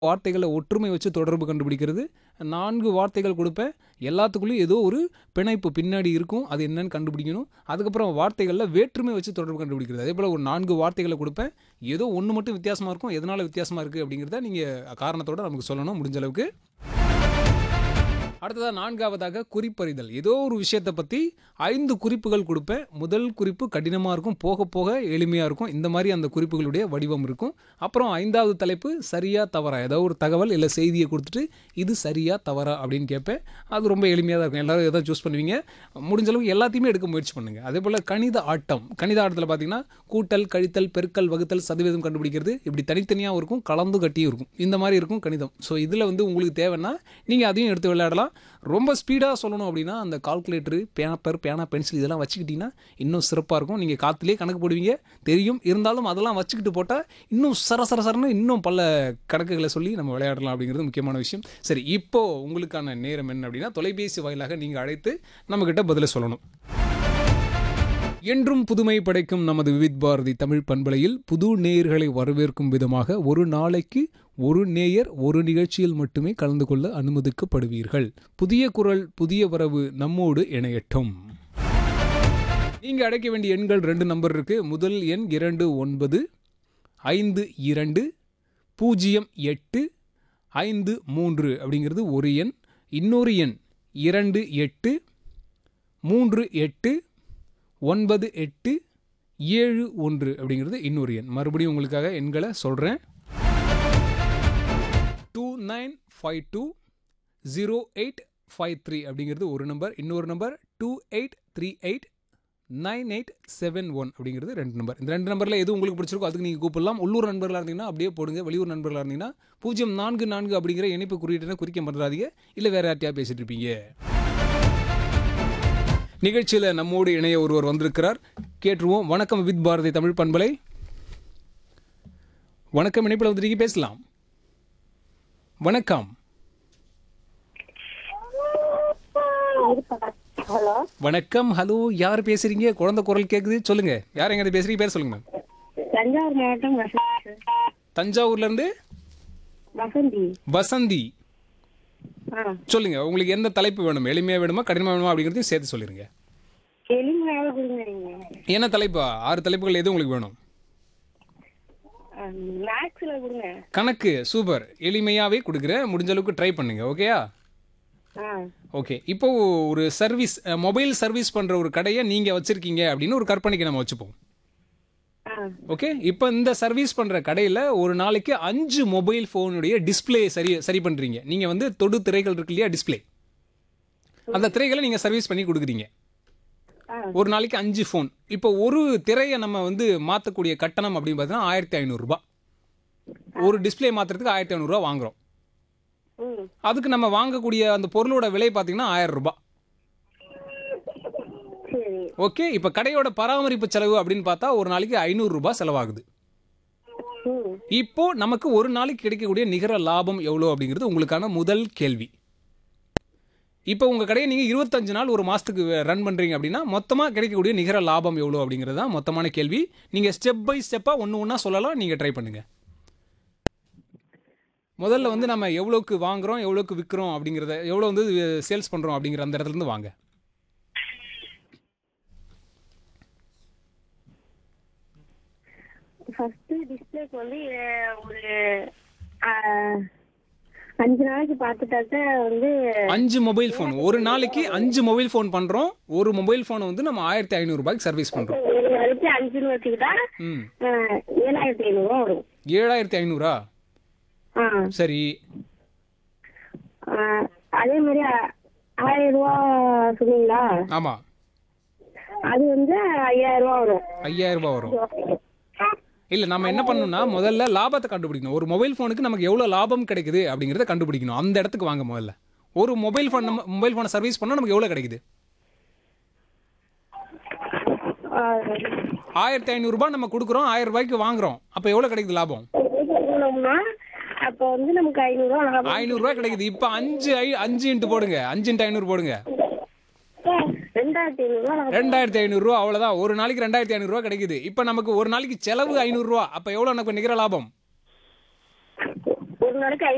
வார்த்தைகளை ஒற்றுமை வச்சு தொடர்பு கண்டுபிடிக்கிறது நான்கு வார்த்தைகள் கொடுப்பேன் எல்லாத்துக்குள்ளேயும் ஏதோ ஒரு பிணைப்பு பின்னாடி இருக்கும் அது என்னன்னு கண்டுபிடிக்கணும் அதுக்கப்புறம் வார்த்தைகளில் வேற்றுமை வச்சு தொடர்பு கண்டுபிடிக்கிறது அதே போல் ஒரு நான்கு வார்த்தைகளை கொடுப்பேன் ஏதோ ஒன்று மட்டும் வித்தியாசமாக இருக்கும் எதனால் வித்தியாசமாக இருக்குது அப்படிங்கிறத நீங்கள் காரணத்தோட நமக்கு சொல்லணும் முடிஞ்ச அளவுக்கு அடுத்ததாக நான்காவதாக குறிப்பறிதல் ஏதோ ஒரு விஷயத்தை பற்றி ஐந்து குறிப்புகள் கொடுப்பேன் முதல் குறிப்பு கடினமாக இருக்கும் போக போக எளிமையாக இருக்கும் இந்த மாதிரி அந்த குறிப்புகளுடைய வடிவம் இருக்கும் அப்புறம் ஐந்தாவது தலைப்பு சரியா தவறா ஏதோ ஒரு தகவல் இல்லை செய்தியை கொடுத்துட்டு இது சரியா தவறா அப்படின்னு கேட்பேன் அது ரொம்ப எளிமையாக தான் இருக்கும் எல்லாரும் எதாவது சூஸ் பண்ணுவீங்க முடிஞ்ச அளவுக்கு எல்லாத்தையுமே எடுக்க முயற்சி பண்ணுங்கள் அதே போல் கணித ஆட்டம் கணித ஆட்டத்தில் பார்த்தீங்கன்னா கூட்டல் கழித்தல் பெருக்கல் வகுத்தல் சதவீதம் கண்டுபிடிக்கிறது இப்படி தனித்தனியாகவும் இருக்கும் கலந்து கட்டியும் இருக்கும் இந்த மாதிரி இருக்கும் கணிதம் ஸோ இதில் வந்து உங்களுக்கு தேவைன்னா நீங்கள் அதையும் எடுத்து விளையாடலாம் ரொம்ப ஸ்பீடாக சொல்லணும் அப்படின்னா அந்த கால்குலேட்டரு பேப்பர் பேனா பென்சில் இதெல்லாம் வச்சுக்கிட்டிங்கன்னா இன்னும் சிறப்பாக இருக்கும் நீங்கள் காற்றுலேயே கணக்கு போடுவீங்க தெரியும் இருந்தாலும் அதெல்லாம் வச்சுக்கிட்டு போட்டால் இன்னும் சர சர சரன்னு இன்னும் பல கணக்குகளை சொல்லி நம்ம விளையாடலாம் அப்படிங்கிறது முக்கியமான விஷயம் சரி இப்போ உங்களுக்கான நேரம் என்ன அப்படின்னா தொலைபேசி வாயிலாக நீங்கள் அழைத்து நம்மக்கிட்ட பதிலை சொல்லணும் என்றும் புதுமை படைக்கும் நமது விவித் பாரதி தமிழ் பண்பலையில் புது நேயர்களை வரவேற்கும் விதமாக ஒரு நாளைக்கு ஒரு நேயர் ஒரு நிகழ்ச்சியில் மட்டுமே கலந்து கொள்ள அனுமதிக்கப்படுவீர்கள் புதிய குரல் புதிய வரவு நம்மோடு இணையட்டும் நீங்க அடைக்க வேண்டிய எண்கள் ரெண்டு நம்பர் இருக்கு முதல் எண் இரண்டு ஒன்பது ஐந்து இரண்டு பூஜ்ஜியம் எட்டு ஐந்து மூன்று அப்படிங்கிறது ஒரு எண் இன்னொரு எண் இரண்டு எட்டு மூன்று எட்டு ஒன்பது எட்டு ஏழு ஒன்று அப்படிங்கிறது இன்னொரு எண் மறுபடியும் உங்களுக்காக எண்களை சொல்கிறேன் two nine five two zero eight five three அப்படிங்கிறது ஒரு நம்பர் இன்னொரு number two eight three eight nine eight seven one அப்படிங்கிறது ரெண்டு நம்பர் இந்த ரெண்டு நம்பரில் எது உங்களுக்கு பிடிச்சிருக்கோ அதுக்கு நீங்கள் கூப்பிடலாம் உள்ளூர் நண்பர்களாக இருந்தீங்கன்னா அப்படியே போடுங்க வெளியூர் நண்பர்களாக இருந்தீங்கன்னா பூஜ்ஜியம் நான்கு நான்கு அப்படிங்கிற இணைப்பு குறியீட்டை குறிக்க மறந்துடாதீங்க இல்லை வேறு யார்ட்டையா பேசிட்டு இருப்பீங்க நிகழ்ச்சியில் நம்மோடு இணைய ஒருவர் வந்திருக்கிறார் கேட்டுருவோம் வணக்கம் வித் பாரதி தமிழ் பண்பலை வணக்கம் இணைப்பில் வந்துட்டீங்க பேசலாம் வணக்கம் ஹலோ வணக்கம் ஹலோ யார் பேசுறீங்க குழந்தை குரல் கேட்குது சொல்லுங்க யார் எங்க பேசுறீங்க பேர் சொல்லுங்க மேம் தஞ்சாவூர் மாவட்டம் வசந்தி தஞ்சாவூர்ல இருந்து வசந்தி வசந்தி ஆ சொல்லுங்க உங்களுக்கு எந்த தலைப்பு வேணும் எளிமையா வேணுமா கடினமா வேணுமா அப்படிங்கிறதையும் சேர்த்து சொல்லிருங்க எளிமையாக கொடுங்க நீங்க என்ன தலைப்பா ஆறு தலைப்புகள் எது உங்களுக்கு வேணும் மேக்ஸ்ல கொடுங்க கணக்கு சூப்பர் எளிமையாவே கொடுக்குறேன் முடிஞ்ச அளவுக்கு ட்ரை பண்ணுங்க ஓகேயா ஆ ஓகே இப்போ ஒரு சர்வீஸ் மொபைல் சர்வீஸ் பண்ற ஒரு கடையை நீங்க வச்சிருக்கீங்க அப்படின்னு ஒரு கற்பனைக்கு நம்ம வச்சுப்போம் ஆ ஓகே இப்போ இந்த சர்வீஸ் பண்ற கடையில ஒரு நாளைக்கு அஞ்சு மொபைல் ஃபோனுடைய டிஸ்ப்ளே சரி சரி பண்றீங்க நீங்க வந்து தொடு திரைகள் இருக்கு இல்லையா டிஸ்ப்ளே அந்த திரைகளை நீங்க சர்வீஸ் பண்ணி கொடுக்குறீங்க ஆ. ஒரு நாளைக்கு அஞ்சு ஃபோன் இப்போ ஒரு திரையை நம்ம வந்து மாற்றக்கூடிய கட்டணம் அப்படின்னு பார்த்தீங்கன்னா ஆயிரத்தி ஐநூறுரூபா ஒரு டிஸ்ப்ளே மாற்றுறதுக்கு ஆயிரத்தி ஐநூறுரூவா வாங்குறோம் ம் அதுக்கு நம்ம வாங்கக்கூடிய அந்த பொருளோட விலை பார்த்தீங்கன்னா ஆயிரம் ரூபாய் சரி ஓகே இப்போ கடையோட பராமரிப்பு செலவு அப்படின்னு பார்த்தா ஒரு நாளைக்கு ஐநூறு ரூபாய் செலவாகுது ம் இப்போ நமக்கு ஒரு நாளைக்கு கிடைக்கக்கூடிய நிகர லாபம் எவ்வளோ அப்படிங்கிறது உங்களுக்கான முதல் கேள்வி இப்போ உங்கள் கடையை நீங்கள் இருபத்தஞ்சு நாள் ஒரு மாதத்துக்கு ரன் பண்ணுறீங்க அப்படின்னா மொத்தமாக கிடைக்கக்கூடிய நிகர லாபம் எவ்வளோ அப்படிங்கிறது தான் மொத்தமான கேள்வி நீங்கள் ஸ்டெப் பை ஸ்டெப்பாக ஒன்று ஒன்றா சொல்லலாம் நீங்கள் ட்ரை பண்ணுங்கள் முதல்ல வந்து நம்ம எவ்வளோக்கு வாங்குறோம் எவ்வளோக்கு விற்கிறோம் அப்படிங்கிறத எவ்வளோ வந்து சேல்ஸ் பண்ணுறோம் அப்படிங்கிற அந்த இடத்துல இருந்து வாங்க ஃபர்ஸ்ட் டிஸ்பிளேக்கு வந்து அஹ், ஒரு அஹ், அஞ்சு நாளைக்கு பார்த்துட்டாக்க வந்து அஞ்சு மொபைல் ஃபோன் ஒரு நாளைக்கு அஞ்சு மொபைல் ஃபோன் பண்ணுறோம் ஒரு மொபைல் ஃபோனை வந்து நம்ம ஆயிரத்தி ஐநூறுரூபாய்க்கு சர்வீஸ் பண்ணுறோம் ஒரு நாளைக்கு அஞ்சுன்னு வச்சுக்கிட்டா ம் அஹ், ஏழாயிரத்தி ஐநூறுவா வரும் ஏழாயிரத்தி ஐநூறா ஆ சரி அஹ், அதே மாதிரி அ- ஆயிரம் ரூபா சொன்னீங்களா ஆமாம் அது வந்து ஐயாயிரம் ரூபா வரும் ஐயாயிரம் ரூபாய் வரும் இல்லை நம்ம என்ன பண்ணணும்னா முதல்ல லாபத்தை கண்டுபிடிக்கணும் ஒரு மொபைல் ஃபோனுக்கு நமக்கு எவ்வளோ லாபம் கிடைக்குது அப்படிங்கிறத கண்டுபிடிக்கணும் அந்த இடத்துக்கு வாங்க முதல்ல ஒரு மொபைல் ஃபோன் நம்ம மொபைல் ஃபோனை சர்வீஸ் பண்ணால் நமக்கு எவ்வளோ கிடைக்குது அஹ், ஆயிரத்தி ஐநூறுரூபா நம்ம கொடுக்குறோம் ஆயிரம் ரூபாய்க்கு வாங்குறோம் அப்போ எவ்வளோ கிடைக்குது லாபம் போனோம்னா அப்போ வந்து நமக்கு ஐநூறுரூவா லாபம் ஐநூறுரூவா கிடைக்குது இப்போ அஞ்சு ஐ அஞ்சு இன்ட்டு போடுங்க அஞ்சு இன்ட்டு ஐநூறு போடுங்க ரெண்டாயிரத்தி ஐநூறுரூவா லாபம் ரெண்டாயிரத்தி ஐநூறுரூவா அவ்வளோதான் ஒரு நாளைக்கு ரெண்டாயிரத்தி ஐநூறுரூவா கிடைக்குது இப்போ நமக்கு ஒரு நாளைக்கு செலவு ஐநூறுரூவா அப்போ எவ்வளோ நமக்கு நிகர லாபம் ஒரு நாளைக்கு